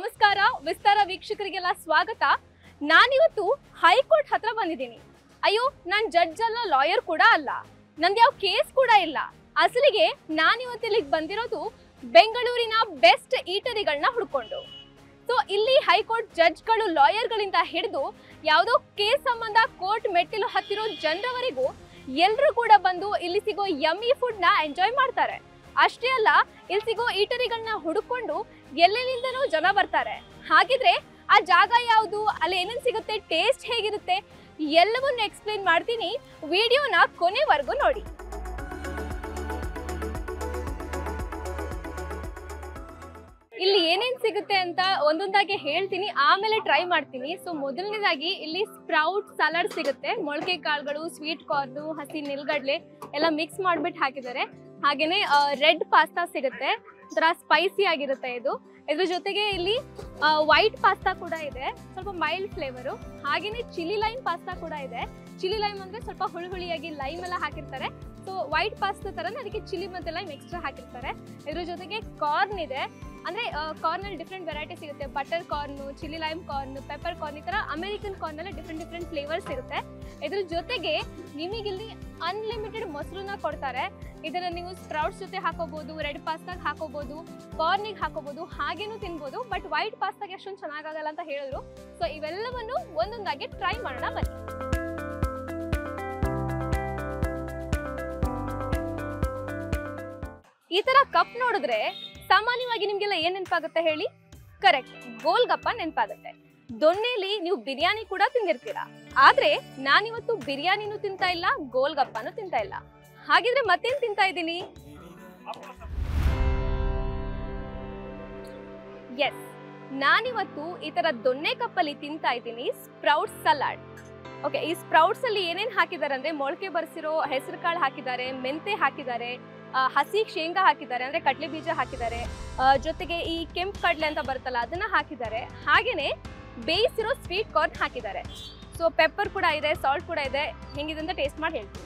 ನಮಸ್ಕಾರ ವಿಸ್ತಾರ ವೀಕ್ಷಕರಿಗೆಲ್ಲ ಸ್ವಾಗತ ನಾನಿವತ್ತು ಹೈಕೋರ್ಟ್ ಹತ್ರ ಬಂದಿದ್ದೀನಿ ಅಯ್ಯೋ ನಾನ್ ಜಡ್ಜ್ ಅಲ್ಲ ಲಾಯರ್ ಕೂಡ ಅಲ್ಲ ನಂದು ಯಾವ ಕೇಸ್ ಕೂಡ ಇಲ್ಲ ಅಸಲಿಗೆ ನಾನಿವತ್ತು ಇಲ್ಲಿಗೆ ಬಂದಿರೋದು ಬೆಂಗಳೂರಿನ ಬೆಸ್ಟ್ ಈಟರಿಗಳನ್ನ ಹುಡ್ಕೊಂಡು ಸೊ ಇಲ್ಲಿ ಹೈಕೋರ್ಟ್ ಜಡ್ಜ್ಗಳು ಲಾಯರ್ಗಳಿಂದ ಹಿಡಿದು ಯಾವುದೋ ಕೇಸ್ ಸಂಬಂಧ ಕೋರ್ಟ್ ಮೆಟ್ಟಿಲು ಹತ್ತಿರೋ ಜನರವರೆಗೂ ಎಲ್ಲರೂ ಕೂಡ ಬಂದು ಇಲ್ಲಿ ಸಿಗೋ ಯಮ್ಮಿ ಫುಡ್ನ ಎಂಜಾಯ್ ಮಾಡ್ತಾರೆ ಅಷ್ಟೇ ಅಲ್ಲ ಇಲ್ಲಿ ಸಿಗೋ ಈಟರಿಗಳನ್ನ ಹುಡುಕೊಂಡು ಎಲ್ಲೆಲ್ಲಿಂದನೂ ಜನ ಬರ್ತಾರೆ ಹಾಗಿದ್ರೆ ಆ ಜಾಗ ಯಾವುದು ಅಲ್ಲಿ ಏನೇನು ಸಿಗುತ್ತೆ ಟೇಸ್ಟ್ ಹೇಗಿರುತ್ತೆ ಎಲ್ಲವನ್ನೂ ಎಕ್ಸ್ಪ್ಲೈನ್ ಮಾಡ್ತೀನಿ ವಿಡಿಯೋನ ಕೊನೆವರೆಗೂ ನೋಡಿ ಇಲ್ಲಿ ಏನೇನ್ ಸಿಗುತ್ತೆ ಅಂತ ಒಂದೊಂದಾಗಿ ಹೇಳ್ತೀನಿ ಆಮೇಲೆ ಟ್ರೈ ಮಾಡ್ತೀನಿ ಸೊ ಮೊದಲನೇದಾಗಿ ಇಲ್ಲಿ ಸ್ಪ್ರೌಟ್ ಸಲಾಡ್ ಸಿಗುತ್ತೆ ಮೊಳಕೆ ಕಾಳುಗಳು ಸ್ವೀಟ್ ಕಾರ್ನು ಹಸಿ ನಿಲ್ಗಡ್ಲೆ ಎಲ್ಲ ಮಿಕ್ಸ್ ಮಾಡ್ಬಿಟ್ಟು ಹಾಕಿದ್ದಾರೆ ಹಾಗೇನೆ ರೆಡ್ ಪಾಸ್ತಾ ಸಿಗುತ್ತೆ ಒಂಥರ ಸ್ಪೈಸಿ ಆಗಿರುತ್ತೆ ಇದು ಇದ್ರ ಜೊತೆಗೆ ಇಲ್ಲಿ ವೈಟ್ ಪಾಸ್ತಾ ಕೂಡ ಇದೆ ಸ್ವಲ್ಪ ಮೈಲ್ಡ್ ಫ್ಲೇವರು ಹಾಗೇನೆ ಚಿಲ್ಲಿ ಲೈಮ್ ಪಾಸ್ತಾ ಕೂಡ ಇದೆ ಚಿಲ್ಲಿ ಲೈಮ್ ಅಂದ್ರೆ ಸ್ವಲ್ಪ ಹುಳಿ ಹುಳಿಯಾಗಿ ಲೈಮ್ ಎಲ್ಲ ಹಾಕಿರ್ತಾರೆ ಸೊ ವೈಟ್ ಪಾಸ್ತಾ ತರನೇ ಅದಕ್ಕೆ ಚಿಲ್ಲಿ ಮತ್ತೆ ಲೈಮ್ ಎಕ್ಸ್ಟ್ರಾ ಹಾಕಿರ್ತಾರೆ ಇದ್ರ ಜೊತೆಗೆ ಕಾರ್ನ್ ಇದೆ ಅಂದ್ರೆ ಕಾರ್ನ್ ಅಲ್ಲಿ ಡಿಫ್ರೆಂಟ್ ವೆರೈಟಿ ಸಿಗುತ್ತೆ butter corn chilli lime corn pepper corn ಈ ತರ ಅಮೆರಿಕನ್ ಕಾರ್ನ್ ಅಲ್ಲಿ ಡಿಫ್ರೆಂಟ್ ಡಿಫ್ರೆಂಟ್ ಫ್ಲೇವರ್ಸ್ ಇರುತ್ತೆ ಇದ್ರ ಜೊತೆಗೆ ನಿಮಗಿಲ್ಲಿ ಅನ್ಲಿಮಿಟೆಡ್ ಮೊಸರನ್ನ ಕೊಡ್ತಾರೆ ಇದನ್ನ ನೀವು ಸ್ಪ್ರೌಟ್ಸ್ ಜೊತೆ ಹಾಕೋಬಹುದು ರೆಡ್ ಪಾಸ್ತಾಗ ಹಾಕೋಬಹುದು ಕಾರ್ನಿಗೆ ಹಾಕೋಬಹುದು ಹಾಗೇನು ತಿನ್ಬೋದು ಬಟ್ ವೈಟ್ ಪಾಸ್ತಾಗೆ ಅಷ್ಟೊಂದು ಚೆನ್ನಾಗಾಗಲ್ಲ ಅಂತ ಹೇಳಿದ್ರು ಸೊ ಇವೆಲ್ಲವನ್ನು ಒಂದೊಂದಾಗಿ ಟ್ರೈ ಮಾಡೋಣ ಬನ್ನಿ ಈ ತರ ಕಪ್ ನೋಡಿದ್ರೆ ಸಾಮಾನ್ಯವಾಗಿ ನಿಮ್ಗೆಲ್ಲ ಏನ್ ನೆನಪಾಗುತ್ತೆ ಹೇಳಿ ಕರೆಕ್ಟ್ ಗೋಲ್ಗಪ್ಪ ನೆನಪಾಗುತ್ತೆ ದೊಣ್ಣೆಲಿ ನೀವು ಬಿರಿಯಾನಿ ಕೂಡ ತಿಂದಿರ್ತೀರಾ ಆದ್ರೆ ನಾನಿವತ್ತು ಬಿರಿಯಾನಿನೂ ತಿಂತಾ ಇಲ್ಲ ಗೋಲ್ಗಪ್ಪನೂ ತಿಂತಾ ಇಲ್ಲ ಹಾಗಿದ್ರೆ ಮತ್ತೇನ್ ತಿಂತಾ ಇದ್ದೀನಿ ಎಸ್ ನಾನಿವತ್ತು ಈ ತರ ದೊಣ್ಣೆ ಕಪ್ಪಲ್ಲಿ ತಿಂತಾ ಇದ್ದೀನಿ ಸ್ಪ್ರೌಟ್ ಸಲಾಡ್ ಓಕೆ ಈ ಸ್ಪ್ರೌಟ್ಸ್ ಅಲ್ಲಿ ಏನೇನ್ ಹಾಕಿದ್ದಾರೆ ಅಂದ್ರೆ ಮೊಳಕೆ ಬರ್ಸಿರೋ ಹೆಸರು ಕಾಳು ಹಾಕಿದ್ದಾರೆ ಮೆಂತೆ ಹಾಕಿದ್ದಾರೆ ಆ, ಹಸಿ ಶೇಂಗಾ ಹಾಕಿದ್ದಾರೆ ಅಂದ್ರೆ ಕಡಲೆ ಬೀಜ ಹಾಕಿದ್ದಾರೆ ಆ, ಜೊತೆಗೆ ಈ ಕೆಂಪು ಕಡಲೆ ಅಂತ ಬರುತ್ತಲ್ಲ ಅದನ್ನ ಹಾಕಿದ್ದಾರೆ ಹಾಗೇನೆ ಬೇಯಿಸಿರೋ ಸ್ವೀಟ್ ಕಾರ್ನ್ ಹಾಕಿದ್ದಾರೆ ಸೊ ಪೆಪ್ಪರ್ ಕೂಡ ಇದೆ ಸಾಲ್ಟ್ ಕೂಡ ಇದೆ ಹೆಂಗಿದೆ ಅಂತ ಟೇಸ್ಟ್ ಮಾಡಿ ಹೇಳ್ತೀನಿ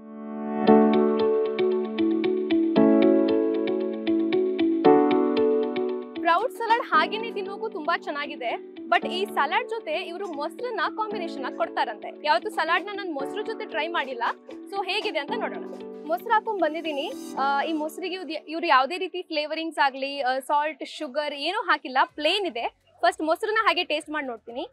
ಸ್ಪ್ರೌಟ್ ಸಲಾಡ್ ಹಾಗೇನೆ ತಿನ್ನೋಕು ತುಂಬಾ ಚೆನ್ನಾಗಿದೆ ಬಟ್ ಈ ಸಲಾಡ್ ಜೊತೆ ಇವರು ಮೊಸರನ್ನ ಕಾಂಬಿನೇಷನ್ ಆಗಿ ಕೊಡ್ತಾರಂತೆ ಯಾವತ್ತು ಸಲಾಡ್ ನ ನಾನು ಮೊಸರು ಜೊತೆ ಟ್ರೈ ಮಾಡಿಲ್ಲ ಸೊ ಹೇಗಿದೆ ಅಂತ ನೋಡೋಣ ಮೊಸರು ಹಾಕೊಂಡ್ ಬಂದಿದ್ದೀನಿ ಆ, ಈ ಮೊಸರಿಗೆ ಇವ್ರು ಯಾವುದೇ ರೀತಿ ಫ್ಲೇವರಿಂಗ್ಸ್ ಆಗಲಿ ಸಾಲ್ಟ್ ಶುಗರ್ ಏನೂ ಹಾಕಿಲ್ಲ ಪ್ಲೇನ್ ಇದೆ ಫಸ್ಟ್ ಮೊಸರನ್ನ ಹಾಗೆ ಟೇಸ್ಟ್ ಮಾಡಿ ನೋಡ್ತೀನಿ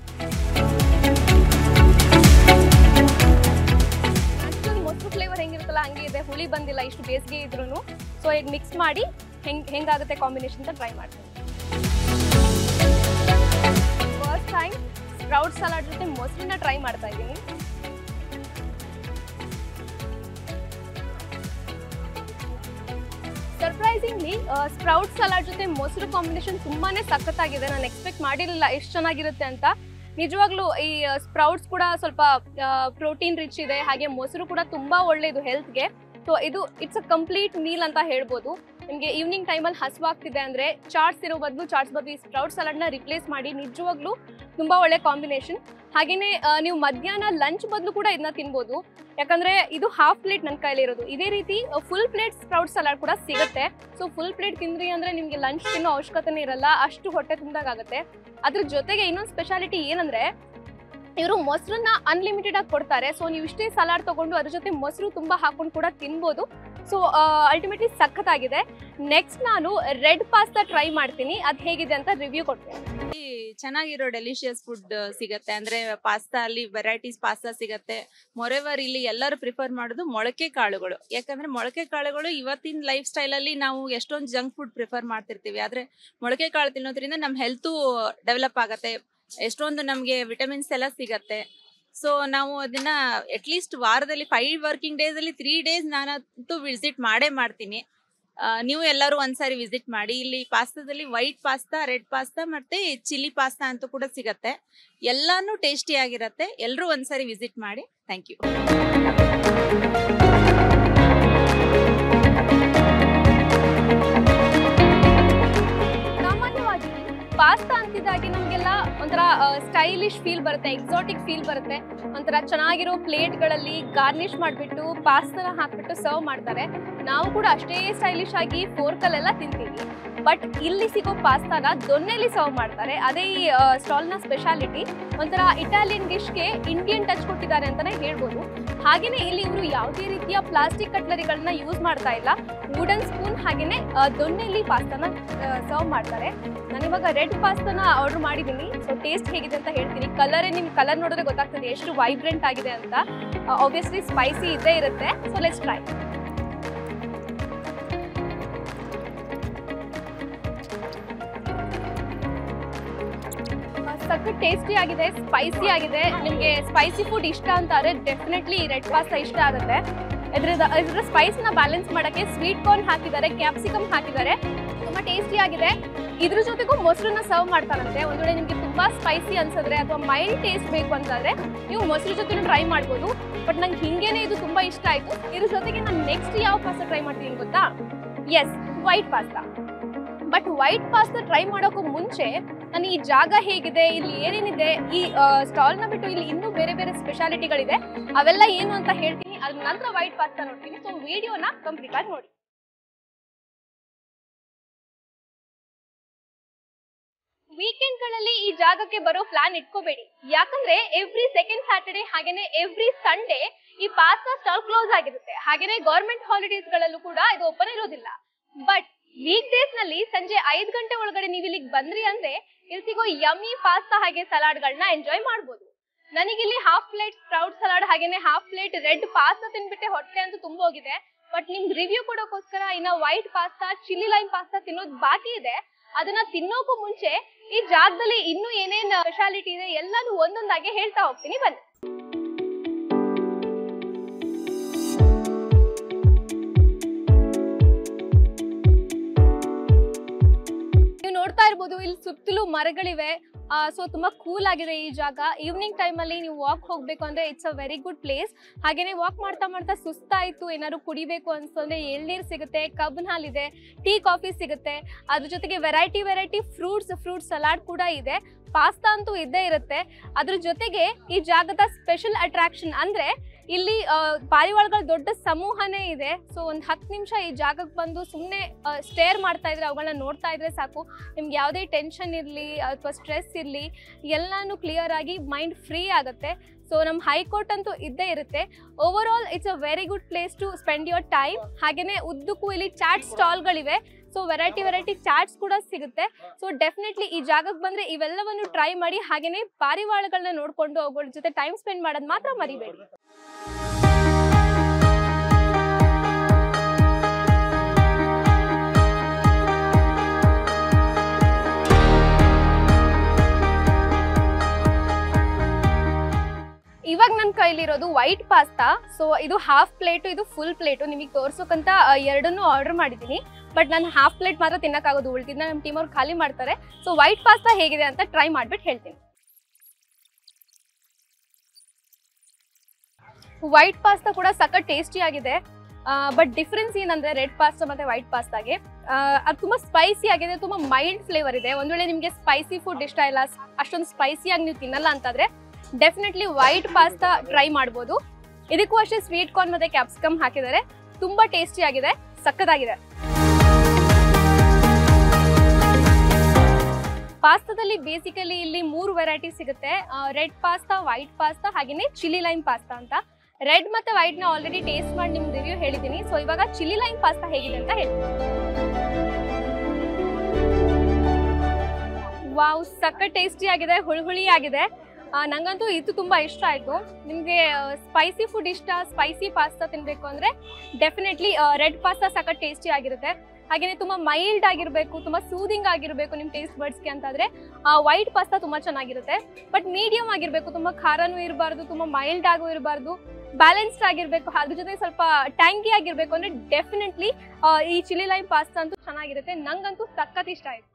ಆಕ್ಚುಲಿ ಮೊಸರು ಫ್ಲೇವರ್ ಹೆಂಗಿರುತ್ತಲ್ಲ ಹಂಗೆ ಇದೆ ಹುಳಿ ಬಂದಿಲ್ಲ ಇಷ್ಟು ಬೇಸಿಗೆ ಇದ್ರೂ ಸೊ ಈಗ ಮಿಕ್ಸ್ ಮಾಡಿ ಹೆಂಗ್ ಹೆಂಗಾಗುತ್ತೆ ಕಾಂಬಿನೇಷನ್ ಅಂತ ಟ್ರೈ ಮಾಡ್ತೀನಿ ಫಸ್ಟ್ ಟೈಮ್ ಸ್ಪ್ರೌಟ್ ಸಲಾಡ್ ಜೊತೆ ಮೊಸರನ್ನ ಟ್ರೈ ಮಾಡ್ತಾ ಇದ್ದೀನಿ ಸರ್ಪ್ರೈಸಿಂಗ್ಲಿ ಸ್ಪ್ರೌಟ್ ಸಲಾಡ್ ಜೊತೆ ಮೊಸರು ಕಾಂಬಿನೇಷನ್ ತುಂಬಾನೇ ಸಖತ್ತಾಗಿದೆ ನಾನು ಎಕ್ಸ್ಪೆಕ್ಟ್ ಮಾಡಿರಲಿಲ್ಲ ಎಷ್ಟು ಚೆನ್ನಾಗಿರುತ್ತೆ ಅಂತ ನಿಜವಾಗ್ಲೂ ಈ ಸ್ಪ್ರೌಟ್ಸ್ ಕೂಡ ಸ್ವಲ್ಪ ಪ್ರೋಟೀನ್ ರಿಚ್ ಇದೆ ಹಾಗೆ ಮೊಸರು ಕೂಡ ತುಂಬಾ ಒಳ್ಳೇದು ಹೆಲ್ತ್ಗೆ ಸೊ ಇದು ಇಟ್ಸ್ ಅ ಕಂಪ್ಲೀಟ್ ಮೀಲ್ ಅಂತ ಹೇಳ್ಬೋದು ನಿಮಗೆ ಈವ್ನಿಂಗ್ ಟೈಮಲ್ಲಿ ಹಸುವಾಗ್ತಿದೆ ಅಂದ್ರೆ ಚಾಟ್ಸ್ ಇರೋ ಬದಲು ಚಾಟ್ಸ್ ಬದಲು ಈ ಸ್ಪ್ರೌಟ್ ಸಲಾಡ್ನ ರಿಪ್ಲೇಸ್ ಮಾಡಿ ನಿಜವಾಗ್ಲೂ ತುಂಬಾ ಒಳ್ಳೆ ಕಾಂಬಿನೇಷನ್ ಹಾಗೇನೆ ಆ, ನೀವು ಮಧ್ಯಾಹ್ನ ಲಂಚ್ ಬದಲು ಕೂಡ ಇದನ್ನ ತಿನ್ಬೋದು ಯಾಕಂದ್ರೆ ಇದು ಹಾಫ್ ಪ್ಲೇಟ್ ನನ್ನ ಕೈಲಿ ಇರೋದು ಇದೇ ರೀತಿ ಫುಲ್ ಪ್ಲೇಟ್ ಸ್ಪ್ರೌಟ್ ಸಲಾಡ್ ಕೂಡ ಸಿಗುತ್ತೆ ಸೊ ಫುಲ್ ಪ್ಲೇಟ್ ತಿಂದ್ರಿ ಅಂದ್ರೆ ನಿಮ್ಗೆ ಲಂಚ್ ತಿನ್ನೋ ಅವಶ್ಯಕತೆನೇ ಇರಲ್ಲ ಅಷ್ಟು ಹೊಟ್ಟೆ ತುಂಬಿದಾಗುತ್ತೆ ಅದ್ರ ಜೊತೆಗೆ ಇನ್ನೊಂದು ಸ್ಪೆಷಾಲಿಟಿ ಏನಂದ್ರೆ ಇವರು ಮೊಸರನ್ನ ಅನ್ಲಿಮಿಟೆಡ್ ಆಗಿ ಕೊಡ್ತಾರೆ ಸೊ ನೀವು ಇಷ್ಟೇ ಸಲಾಡ್ ತಗೊಂಡು ಅದ್ರ ಜೊತೆ ಮೊಸರು ತುಂಬಾ ಹಾಕೊಂಡು ಕೂಡ ತಿನ್ಬೋದು ಸೊ ಅಲ್ಟಿಮೇಟ್ಲಿ ಸಖತ್ತಾಗಿದೆ ನೆಕ್ಸ್ಟ್ ನಾನು ರೆಡ್ ಪಾಸ್ತಾ ಟ್ರೈ ಮಾಡ್ತೀನಿ ಅದು ಹೇಗಿದೆ ಅಂತ ರಿವ್ಯೂ ಕೊಡ್ತೀನಿ ಇಲ್ಲಿ ಚೆನ್ನಾಗಿರೋ ಡೆಲಿಷಿಯಸ್ ಫುಡ್ ಸಿಗತ್ತೆ ಅಂದ್ರೆ ಪಾಸ್ತಾ ಅಲ್ಲಿ ವೆರೈಟೀಸ್ ಪಾಸ್ತಾ ಸಿಗತ್ತೆ ಮೊರೆವರ್ ಇಲ್ಲಿ ಎಲ್ಲರೂ ಪ್ರಿಫರ್ ಮಾಡೋದು ಮೊಳಕೆ ಕಾಳುಗಳು ಯಾಕಂದ್ರೆ ಮೊಳಕೆ ಕಾಳುಗಳು ಇವತ್ತಿನ ಲೈಫ್ ಸ್ಟೈಲ್ ಅಲ್ಲಿ ನಾವು ಎಷ್ಟೊಂದು ಜಂಕ್ ಫುಡ್ ಪ್ರಿಫರ್ ಮಾಡ್ತಿರ್ತೀವಿ ಆದ್ರೆ ಮೊಳಕೆ ಕಾಳು ತಿನ್ನೋದ್ರಿಂದ ನಮ್ಮ ಹೆಲ್ತು ಡೆವಲಪ್ ಆಗತ್ತೆ ಎಷ್ಟೊಂದು ನಮಗೆ ವಿಟಮಿನ್ಸ್ ಎಲ್ಲ ಸಿಗತ್ತೆ ಸೊ ನಾವು ಅದನ್ನ ಅಟ್ಲೀಸ್ಟ್ ವಾರದಲ್ಲಿ ಫೈವ್ ವರ್ಕಿಂಗ್ ಡೇಸ್ ಅಲ್ಲಿ ತ್ರೀ ಡೇಸ್ ನಾನಂತೂ ವಿಸಿಟ್ ಮಾಡೇ ಮಾಡ್ತೀನಿ ಆ, ನೀವು ಎಲ್ಲರೂ ಒಂದ್ಸಾರಿ ವಿಸಿಟ್ ಮಾಡಿ ಇಲ್ಲಿ ಪಾಸ್ತಾದಲ್ಲಿ ವೈಟ್ ಪಾಸ್ತಾ ರೆಡ್ ಪಾಸ್ತಾ ಮತ್ತೆ ಚಿಲ್ಲಿ ಪಾಸ್ತಾ ಅಂತೂ ಕೂಡ ಸಿಗತ್ತೆ ಎಲ್ಲಾನು ಟೇಸ್ಟಿ ಆಗಿರತ್ತೆ ಎಲ್ಲರೂ ಒಂದ್ಸಾರಿ ವಿಸಿಟ್ ಮಾಡಿ ಥ್ಯಾಂಕ್ ಯು ಸಾಮಾನ್ಯವಾಗಿ ಪಾಸ್ತಾ ಅಂತಿದ್ದಾಗೆ ನಮಗೆಲ್ಲ ಒಂಥರ ಸ್ಟೈಲಿಶ್ ಫೀಲ್ ಬರುತ್ತೆ ಎಕ್ಸಾಟಿಕ್ ಫೀಲ್ ಬರುತ್ತೆ ಒಂಥರ ಚೆನ್ನಾಗಿರೋ ಪ್ಲೇಟ್ಗಳಲ್ಲಿ ಗಾರ್ನಿಶ್ ಮಾಡಿಬಿಟ್ಟು ಪಾಸ್ತಾನ ಹಾಕ್ಬಿಟ್ಟು ಸರ್ವ್ ಮಾಡ್ತಾರೆ ನಾವು ಕೂಡ ಅಷ್ಟೇ ಸ್ಟೈಲಿಶ್ ಆಗಿ ಫೋರ್ಕಲ್ಲೆಲ್ಲ ತಿಂತೀವಿ ಬಟ್ ಇಲ್ಲಿ ಸಿಗೋ ಪಾಸ್ತಾನ ದೊನ್ನೆಲಿ ಸರ್ವ್ ಮಾಡ್ತಾರೆ ಅದೇ ಈ ಸ್ಟಾಲ್ನ ಸ್ಪೆಷಾಲಿಟಿ ಒಂಥರ ಇಟಾಲಿಯನ್ ಡಿಶ್ಗೆ ಇಂಡಿಯನ್ ಟಚ್ ಕೊಟ್ಟಿದ್ದಾರೆ ಅಂತಾನೆ ಹೇಳ್ಬೋದು ಹಾಗೇನೆ ಇಲ್ಲಿ ಇವರು ಯಾವುದೇ ರೀತಿಯ ಪ್ಲಾಸ್ಟಿಕ್ ಕಟ್ಲರಿಗಳನ್ನ ಯೂಸ್ ಮಾಡ್ತಾ ಇಲ್ಲ ವುಡನ್ ಸ್ಪೂನ್ ಹಾಗೇನೆ ಆ, ದೊನ್ನೆಲಿ ಪಾಸ್ತಾನ ಸರ್ವ್ ಮಾಡ್ತಾರೆ ನಾನು ಇವಾಗ ರೆಡ್ ಪಾಸ್ತಾನ ಆರ್ಡರ್ ಮಾಡಿದ್ದೀನಿ ಸೊ ಟೇಸ್ಟ್ ಹೇಗಿದೆ ಅಂತ ಹೇಳ್ತೀನಿ ಕಲರೇ ನಿಮ್ಗೆ ಕಲರ್ ನೋಡಿದ್ರೆ ಗೊತ್ತಾಗ್ತದೆ ಎಷ್ಟು ವೈಬ್ರೆಂಟ್ ಆಗಿದೆ ಅಂತ ಆಬ್ವಿಯಸ್ಲಿ ಸ್ಪೈಸಿ ಇದ್ದೇ ಇರುತ್ತೆ ಸೊ ಲೆಟ್ಸ್ ಟ್ರೈ ಸಖತ್ ಟೇಸ್ಟಿ ಆಗಿದೆ ಸ್ಪೈಸಿ ಆಗಿದೆ ನಿಮಗೆ ಸ್ಪೈಸಿ ಫುಡ್ ಇಷ್ಟ ಅಂತಾರೆ ಡೆಫಿನೆಟ್ಲಿ ರೆಡ್ ಪಾಸ್ತಾ ಇಷ್ಟ ಆಗುತ್ತೆ ಇದ್ರದ ಇದ್ರ ಸ್ಪೈಸ್ನ ಬ್ಯಾಲೆನ್ಸ್ ಮಾಡೋಕ್ಕೆ ಸ್ವೀಟ್ ಕಾರ್ನ್ ಹಾಕಿದ್ದಾರೆ ಕ್ಯಾಪ್ಸಿಕಮ್ ಹಾಕಿದ್ದಾರೆ ತುಂಬಾ ಟೇಸ್ಟಿ ಆಗಿದೆ ಇದ್ರ ಜೊತೆಗೂ ಮೊಸರನ್ನ ಸರ್ವ್ ಮಾಡ್ತಾರಂತೆ ಒಂದ್ ವೇಳೆ ನಿಮಗೆ ತುಂಬಾ ಸ್ಪೈಸಿ ಅನ್ಸಿದ್ರೆ ಅಥವಾ ಮೈಲ್ಡ್ ಟೇಸ್ಟ್ ಬೇಕು ಅಂತಂದ್ರೆ ನೀವು ಮೊಸರು ಜೊತೆ ಟ್ರೈ ಮಾಡ್ಬೋದು ಬಟ್ ನಂಗೆ ಹಿಂಗೇನೆ ಇದು ತುಂಬಾ ಇಷ್ಟ ಆಯ್ತು ಇದ್ರ ಜೊತೆಗೆ ನಾನು ನೆಕ್ಸ್ಟ್ ಯಾವ ಪಾಸ್ತಾ ಟ್ರೈ ಮಾಡ್ತೀನಿ ಗೊತ್ತಾ yes white pasta but white pasta try ಮಾಡೋಕ್ಕೂ ಮುಂಚೆ ನಾನು ಈ ಜಾಗ ಹೇಗಿದೆ ಇಲ್ಲಿ ಏನೇನಿದೆ ಈ ಸ್ಟಾಲ್ನ ಬಿಟ್ಟು ಇಲ್ಲಿ ಇನ್ನೂ ಬೇರೆ ಬೇರೆ ಸ್ಪೆಷಾಲಿಟಿಗಳಿದೆ ಅವೆಲ್ಲ ಏನು ಅಂತ ಹೇಳ್ತೀನಿ ಅದ್ರ ನಂತರ ವೈಟ್ ಪಾಸ್ತಾ ನೋಡ್ತೀನಿ ಸೊ ವಿಡಿಯೋನ ಕಂಪ್ಲೀಟ್ ಆಗಿ ನೋಡಿ ವೀಕೆಂಡ್ಗಳಲ್ಲಿ ಈ ಜಾಗಕ್ಕೆ ಬರೋ ಪ್ಲಾನ್ ಇಟ್ಕೋಬೇಡಿ ಯಾಕಂದ್ರೆ ಎವ್ರಿ ಸೆಕೆಂಡ್ ಸ್ಯಾಟರ್ಡೆ ಹಾಗೇನೆ ಎವ್ರಿ ಸಂಡೇ ಈ ಪಾಸ್ತಾ ಸ್ಟಾಲ್ ಕ್ಲೋಸ್ ಆಗಿರುತ್ತೆ ಹಾಗೇನೆ ಗೌರ್ಮೆಂಟ್ ಹಾಲಿಡೇಸ್ ಗಳಲ್ಲೂ ಕೂಡ ಇದು ಓಪನ್ ಇರೋದಿಲ್ಲ ಬಟ್ ವೀಕ್ ಡೇಸ್ ನಲ್ಲಿ ಸಂಜೆ ಐದ್ ಗಂಟೆ ಒಳಗಡೆ ನೀವು ಇಲ್ಲಿಗೆ ಬಂದ್ರಿ ಅಂದ್ರೆ ಇಲ್ಲಿ ಸಿಗೋ ಯಮ್ಮಿ ಪಾಸ್ತಾ ಹಾಗೆ ಸಲಾಡ್ ಗಳನ್ನ ಎಂಜಾಯ್ ಮಾಡ್ಬೋದು ನನಗಿಲ್ಲಿ ಹಾಫ್ ಪ್ಲೇಟ್ ಸ್ಪ್ರೌಟ್ ಸಲಾಡ್ ಹಾಗೇನೆ ಹಾಫ್ ಪ್ಲೇಟ್ ರೆಡ್ ಪಾಸ್ತಾ ತಿನ್ಬಿಟ್ಟೆ ಹೊಟ್ಟೆ ಅಂತೂ ತುಂಬ ಹೋಗಿದೆ ಬಟ್ ನಿಮ್ಗೆ ರಿವ್ಯೂ ಕೊಡೋಕೋಸ್ಕರ ಇನ್ನ white pasta chilli lime pasta ತಿನ್ನೋದು ಬಾಕಿ ಇದೆ ಅದನ್ನ ತಿನ್ನೋಕು ಮುಂಚೆ ಈ ಜಾಗದಲ್ಲಿ ಇನ್ನೂ ಏನೇನ್ ಸ್ಪೆಷಾಲಿಟಿ ಇದೆ ಎಲ್ಲಾನು ಒಂದೊಂದಾಗಿ ಹೇಳ್ತಾ ಹೋಗ್ತೀನಿ ಬನ್ನಿ ನೀವು ನೋಡ್ತಾ ಇರ್ಬೋದು ಇಲ್ಲಿ ಸುತ್ತಲೂ ಮರಗಳಿವೆ ಸೊ ತುಂಬಾ ಕೂಲ್ ಆಗಿದೆ ಈ ಜಾಗ ಈವ್ನಿಂಗ್ ಟೈಮಲ್ಲಿ ನೀವು ವಾಕ್ ಹೋಗ್ಬೇಕು ಅಂದ್ರೆ it's a very good place ಹಾಗೇನೆ ವಾಕ್ ಮಾಡ್ತಾ ಮಾಡ್ತಾ ಸುಸ್ತಾಯ್ತು ಏನಾದ್ರು ಕುಡಿಬೇಕು ಅನ್ಸಂದ್ರೆ ಎಳ್ನೀರು ಸಿಗುತ್ತೆ ಕಬ್ಬಿನ ಹಾಲಿದೆ ಟೀ ಕಾಫಿ ಸಿಗುತ್ತೆ ಅದ್ರ ಜೊತೆಗೆ variety variety fruits fruit salad ಕೂಡ ಇದೆ ಪಾಸ್ತಾ ಅಂತೂ ಇದ್ದೇ ಇರುತ್ತೆ ಅದ್ರ ಜೊತೆಗೆ ಈ ಜಾಗದ ಸ್ಪೆಷಲ್ ಅಟ್ರಾಕ್ಷನ್ ಅಂದ್ರೆ ಇಲ್ಲಿ ಆ, ಪಾರಿವಾಳಗಳ ದೊಡ್ಡ ಸಮೂಹನೇ ಇದೆ ಸೊ ಒಂದು ಹತ್ತು ನಿಮಿಷ ಈ ಜಾಗಕ್ಕೆ ಬಂದು ಸುಮ್ಮನೆ ಸ್ಟೇರ್ ಮಾಡ್ತಾ ಇದ್ರೆ ಅವುಗಳನ್ನ ನೋಡ್ತಾ ಇದ್ರೆ ಸಾಕು ನಿಮ್ಗೆ ಯಾವುದೇ ಟೆನ್ಷನ್ ಇರಲಿ ಅಥವಾ ಸ್ಟ್ರೆಸ್ ಇರಲಿ ಎಲ್ಲಾನು ಕ್ಲಿಯರ್ ಆಗಿ ಮೈಂಡ್ ಫ್ರೀ ಆಗುತ್ತೆ ಸೊ ನಮ್ಮ ಹೈಕೋರ್ಟ್ ಅಂತೂ ಇದ್ದೇ ಇರುತ್ತೆ overall it's a very good place to spend your time ಹಾಗೆಯೇ ಉದ್ದಕ್ಕೂ ಇಲ್ಲಿ ಚಾಟ್ ಸ್ಟಾಲ್ಗಳಿವೆ ಸೊ ವೆರೈಟಿ ವೆರೈಟಿ ಚಾಟ್ಸ್ ಕೂಡ ಸಿಗುತ್ತೆ ಸೊ ಡೆಫಿನೆಟ್ಲಿ ಈ ಜಾಗಕ್ಕೆ ಬಂದರೆ ಇವೆಲ್ಲವನ್ನು ಟ್ರೈ ಮಾಡಿ ಹಾಗೆಯೇ ಪಾರಿವಾಳಗಳನ್ನ ನೋಡಿಕೊಂಡು ಅವುಗಳ ಜೊತೆ ಟೈಮ್ ಸ್ಪೆಂಡ್ ಮಾಡೋದು ಮಾತ್ರ ಮರಿಬೇಡಿ ಇವಾಗ ನನ್ನ ಕೈಲಿರೋದು ವೈಟ್ ಪಾಸ್ತಾ ಸೊ ಇದು ಹಾಫ್ ಪ್ಲೇಟು ಇದು ಫುಲ್ ಪ್ಲೇಟು ನಿಮಗೆ ತೋರ್ಸೋಕ್ಕಂತ ಆ, ಎರಡನ್ನೂ ಆರ್ಡರ್ ಮಾಡಿದ್ದೀನಿ ಬಟ್ ನಾನು ಹಾಫ್ ಪ್ಲೇಟ್ ಮಾತ್ರ ತಿನ್ನಕ್ಕಾಗೋದು ಉಳ್ದಿದ್ದ ನಮ್ಮ ಟೀಮ್ ಅವ್ರು ಖಾಲಿ ಮಾಡ್ತಾರೆ ಸೊ ವೈಟ್ ಪಾಸ್ತಾ ಹೇಗಿದೆ ಅಂತ ಟ್ರೈ ಮಾಡ್ಬಿಟ್ಟು ಹೇಳ್ತೀನಿ ವೈಟ್ ಪಾಸ್ತಾ ಕೂಡ ಸಖತ್ ಟೇಸ್ಟಿ ಆಗಿದೆ ಬಟ್ ಡಿಫ್ರೆನ್ಸ್ ಏನಂದ್ರೆ ರೆಡ್ ಪಾಸ್ತಾ ಮತ್ತೆ ವೈಟ್ ಪಾಸ್ತಾಗೆ ಅದು ತುಂಬಾ ಸ್ಪೈಸಿ ಆಗಿದೆ ತುಂಬಾ ಮೈಲ್ಡ್ ಫ್ಲೇವರ್ ಇದೆ ಒಂದ್ ವೇಳೆ ನಿಮಗೆ ಸ್ಪೈಸಿ ಫುಡ್ ಇಷ್ಟ ಇಲ್ಲ ಅಷ್ಟೊಂದು ಸ್ಪೈಸಿಯಾಗಿ ನೀವು ತಿನ್ನಲ್ಲ ಅಂತಂದ್ರೆ ಡೆಫಿನೆಟ್ಲಿ ವೈಟ್ ಪಾಸ್ತಾ ಟ್ರೈ ಮಾಡ್ಬೋದು ಇದಕ್ಕೂ ಅಷ್ಟೇ ಸ್ವೀಟ್ ಕಾರ್ನ್ ಮತ್ತೆ ಕ್ಯಾಪ್ಸಿಕಮ್ ಹಾಕಿದ್ದಾರೆ ತುಂಬಾ ಟೇಸ್ಟಿ ಆಗಿದೆ ಸಕ್ಕತ್ತಾಗಿದೆ ಪಾಸ್ತಾದಲ್ಲಿ ಬೇಸಿಕಲಿ ಇಲ್ಲಿ ಮೂರು ವೆರೈಟಿ ಸಿಗುತ್ತೆ ರೆಡ್ ಪಾಸ್ತಾ ವೈಟ್ ಪಾಸ್ತಾ ಹಾಗೇನೆ ಚಿಲ್ಲಿ ಲೈಮ್ ಪಾಸ್ತಾ ಅಂತ ರೆಡ್ ಮತ್ತೆ ವೈಟ್ ನ ಆಲ್ರೆಡಿ ಟೇಸ್ಟ್ ಮಾಡಿ ನಿಮ್ಗೆ ರಿವ್ಯೂ ಹೇಳಿದ್ದೀನಿ ಸೊ ಇವಾಗ ಚಿಲ್ಲಿ ಲೈಮ್ ಪಾಸ್ತಾ ಹೇಗಿದೆ ಅಂತ ಹೇಳ್ತೀನಿ ವಾವ್ ಸಕ್ಕ ಟೇಸ್ಟಿ ಆಗಿದೆ ಹುಳಿ ಹುಳಿ ಆಗಿದೆ ಆ, ನಂಗಂತೂ ಇದು ತುಂಬಾ ಇಷ್ಟ ಆಯ್ತು ನಿಮಗೆ ಸ್ಪೈಸಿ ಫುಡ್ ಇಷ್ಟ ಸ್ಪೈಸಿ ಪಾಸ್ತಾ ತಿನ್ಬೇಕು ಅಂದ್ರೆ ಡೆಫಿನೆಟ್ಲಿ ರೆಡ್ ಪಾಸ್ತಾ ಸಖತ್ ಟೇಸ್ಟಿ ಆಗಿರುತ್ತೆ ಹಾಗೇನೆ ತುಂಬಾ ಮೈಲ್ಡ್ ಆಗಿರಬೇಕು ತುಂಬಾ ಸೂದಿಂಗ್ ಆಗಿರಬೇಕು ನಿಮ್ಮ ಟೇಸ್ಟ್ ಬರ್ಡ್ಸ್ಗೆ ಅಂತಾದ್ರೆ ವೈಟ್ ಪಾಸ್ತಾ ತುಂಬಾ ಚೆನ್ನಾಗಿರುತ್ತೆ ಬಟ್ ಮೀಡಿಯಂ ಆಗಿರಬೇಕು ತುಂಬಾ ಖಾರನೂ ಇರಬಾರ್ದು ತುಂಬಾ ಮೈಲ್ಡ್ ಆಗು ಇರಬಾರ್ದು ಬ್ಯಾಲೆನ್ಸ್ಡ್ ಆಗಿರಬೇಕು ಅದ್ರ ಜೊತೆ ಸ್ವಲ್ಪ ಟ್ಯಾಂಕಿ ಆಗಿರಬೇಕು ಅಂದ್ರೆ ಡೆಫಿನೆಟ್ಲಿ ಈ ಚಿಲ್ಲಿ ಲೈಮ್ ಪಾಸ್ತಾ ಅಂತೂ ಚೆನ್ನಾಗಿರುತ್ತೆ ನಂಗಂತೂ ಸಖತ್ ಇಷ್ಟ ಆಯ್ತು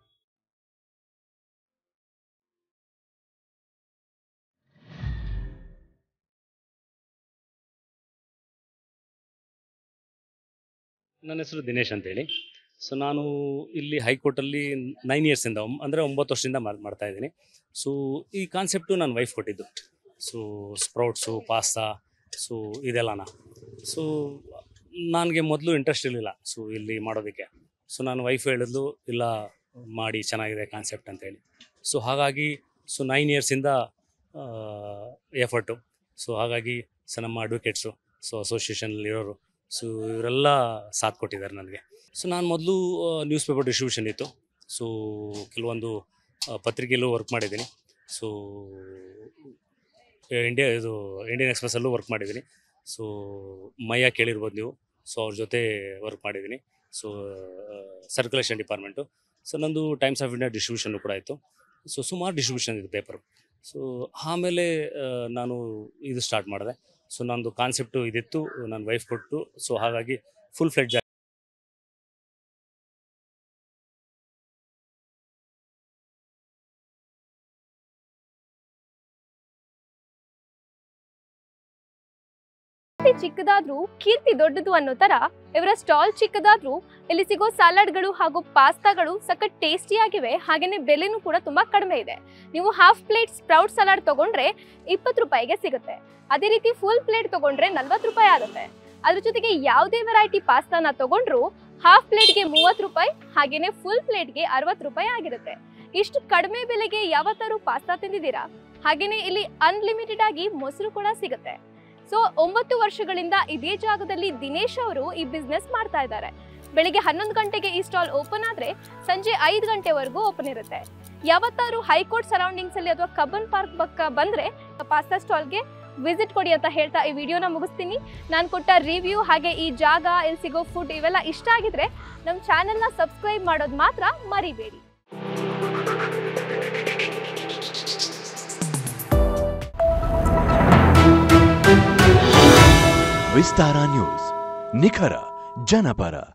ನನ್ನ ಹೆಸರು ದಿನೇಶ್ ಅಂತೇಳಿ ಸೊ ನಾನು ಇಲ್ಲಿ ಹೈಕೋರ್ಟಲ್ಲಿ ನೈನ್ ಇಯರ್ಸಿಂದ ಅಂದರೆ ಒಂಬತ್ತು ವರ್ಷದಿಂದ ಮಾಡ್- ಮಾಡ್ತಾ ಇದ್ದೀನಿ ಸೊ ಈ ಕಾನ್ಸೆಪ್ಟು ನನ್ನ ವೈಫ್ ಕೊಟ್ಟಿದ್ದು ಸೊ ಸ್ಪ್ರೌಟ್ಸು ಪಾಸ್ತಾ ಸೊ ಇದೆಲ್ಲನ ಸೊ ನನಗೆ ಮೊದಲು ಇಂಟ್ರೆಸ್ಟ್ ಇರಲಿಲ್ಲ ಸೊ ಇಲ್ಲಿ ಮಾಡೋದಕ್ಕೆ ಸೊ ನಾನು ವೈಫ್ ಹೇಳಿದ್ಲು ಇಲ್ಲ ಮಾಡಿ ಚೆನ್ನಾಗಿದೆ ಕಾನ್ಸೆಪ್ಟ್ ಅಂತೇಳಿ ಸೊ ಹಾಗಾಗಿ ಸೊ ನೈನ್ ಇಯರ್ಸಿಂದ ಎಫರ್ಟು ಸೊ ಹಾಗಾಗಿ ಸೊ ನಮ್ಮ ಅಡ್ವೊಕೇಟ್ಸು ಸೊ ಅಸೋಸಿಯೇಷನಲ್ಲಿ ಇರೋರು ಸೊ ಇವರೆಲ್ಲ ಸಾಥ್ ಕೊಟ್ಟಿದ್ದಾರೆ ನನಗೆ ಸೊ ನಾನು ಮೊದಲು ನ್ಯೂಸ್ ಪೇಪರ್ ಡಿಸ್ಟ್ರಿಬ್ಯೂಷನ್ ಇತ್ತು ಸೊ ಕೆಲವೊಂದು ಆ, ಪತ್ರಿಕೆಯಲ್ಲೂ ವರ್ಕ್ ಮಾಡಿದ್ದೀನಿ ಸೊ ಇಂಡಿಯಾ ಇದು ಇಂಡಿಯನ್ ಎಕ್ಸ್ಪ್ರೆಸ್ಸಲ್ಲೂ ವರ್ಕ್ ಮಾಡಿದ್ದೀನಿ ಸೊ ಮಯ್ಯ ಕೇಳಿರ್ಬೋದು ನೀವು ಸೊ ಅವ್ರ ಜೊತೆ ವರ್ಕ್ ಮಾಡಿದ್ದೀನಿ ಸೊ ಸರ್ಕ್ಯುಲೇಷನ್ ಡಿಪಾರ್ಟ್ಮೆಂಟು ಸೊ ನಂದು ಟೈಮ್ಸ್ ಆಫ್ ಇಂಡಿಯಾ ಡಿಸ್ಟ್ರಿಬ್ಯೂಷನ್ನು ಕೂಡ ಇತ್ತು ಸೊ ಸುಮಾರು ಡಿಸ್ಟ್ರಿಬ್ಯೂಷನ್ ಇದೆ ಪೇಪರು ಸೊ ಆಮೇಲೆ ಆ, ನಾನು ಇದು ಸ್ಟಾರ್ಟ್ ಮಾಡಿದೆ ಸೊ ನಂದು ಕಾನ್ಸೆಪ್ಟು ಇದಿತ್ತು ನನ್ನ ವೈಫ್ ಕೊಟ್ಟು ಸೊ ಹಾಗಾಗಿ ಫುಲ್ ಫ್ಲೆಡ್ಜ್ ಕೀರ್ತಿ ಚಿಕ್ಕದಾದ್ರೂ ಕೀರ್ತಿ ದೊಡ್ಡದು ಅನ್ನೋ ತರ ಇವರ ಸ್ಟಾಲ್ ಚಿಕ್ಕದಾದ್ರೂ ಇಲ್ಲಿ ಸಿಗೋ ಸಲಾಡ್ಗಳು ಹಾಗೂ ಪಾಸ್ತಾಗಳು ಸಖತ್ ಟೇಸ್ಟಿಯಾಗಿವೆ ಹಾಗೇನೆ ಬೆಲೆನೂ ಕೂಡ ತುಂಬಾ ಕಡಿಮೆ ಇದೆ ನೀವು ಹಾಫ್ ಪ್ಲೇಟ್ ಸ್ಪ್ರೌಟ್ ಸಲಾಡ್ ತಗೊಂಡ್ರೆ ಇಪ್ಪತ್ತು ರೂಪಾಯಿಗೆ ಸಿಗುತ್ತೆ ಅದೇ ರೀತಿ ಫುಲ್ ಪ್ಲೇಟ್ ತಗೊಂಡ್ರೆ ನಲ್ವತ್ತು ರೂಪಾಯಿ ಆಗುತ್ತೆ ಅದ್ರ ಜೊತೆಗೆ ಯಾವುದೇ ವೆರೈಟಿ ಪಾಸ್ತಾನ ತಗೊಂಡ್ರು ಹಾಫ್ ಪ್ಲೇಟ್ಗೆ ಮೂವತ್ತು ರೂಪಾಯಿ ಹಾಗೇನೆ ಫುಲ್ ಪ್ಲೇಟ್ಗೆ ಅರವತ್ತು ರೂಪಾಯಿ ಆಗಿರುತ್ತೆ ಇಷ್ಟು ಕಡಿಮೆ ಬೆಲೆಗೆ ಯಾವತ್ತಾರು ಪಾಸ್ತಾ ತಿಂದಿದ್ದೀರಾ ಹಾಗೇನೆ ಇಲ್ಲಿ ಅನ್ಲಿಮಿಟೆಡ್ ಆಗಿ ಮೊಸರು ಕೂಡ ಸಿಗುತ್ತೆ ಸೊ ಒಂಬತ್ತು ವರ್ಷಗಳಿಂದ ಇದೇ ಜಾಗದಲ್ಲಿ ದಿನೇಶ್ ಅವರು ಈ ಬಿಸ್ನೆಸ್ ಮಾಡ್ತಾ ಇದ್ದಾರೆ ಬೆಳಿಗ್ಗೆ ಹನ್ನೊಂದು ಗಂಟೆಗೆ ಈ ಸ್ಟಾಲ್ ಓಪನ್ ಆದ್ರೆ ಸಂಜೆ ಐದು ಗಂಟೆವರೆಗೂ ಓಪನ್ ಇರುತ್ತೆ ಯಾವತ್ತಾರು ಹೈಕೋರ್ಟ್ ಸರೌಂಡಿಂಗ್ಸ್ ಅಲ್ಲಿ ಅಥವಾ ಕಬ್ಬನ್ ಪಾರ್ಕ್ ಪಕ್ಕ ಬಂದ್ರೆ ಪಾಸ್ತಾ ಸ್ಟಾಲ್ಗೆ ವಿಸಿಟ್ ಕೊಡಿ ಅಂತ ಹೇಳ್ತಾ ಈ ವಿಡಿಯೋನ ಮುಗಿಸ್ತೀನಿ ನಾನು ಕೊಟ್ಟ ರಿವ್ಯೂ ಹಾಗೆ ಈ ಜಾಗ ಇಲ್ಲಿ ಸಿಗೋ ಫುಡ್ ಇವೆಲ್ಲ ಇಷ್ಟ ಆಗಿದ್ರೆ ನಮ್ಮ ಚಾನೆಲ್ನ ಸಬ್ಸ್ಕ್ರೈಬ್ ಮಾಡೋದು ಮಾತ್ರ ಮರಿಬೇಡಿ ವಿಸ್ತಾರ ನ್ಯೂಸ್ ನಿಖರ ಜನಪರ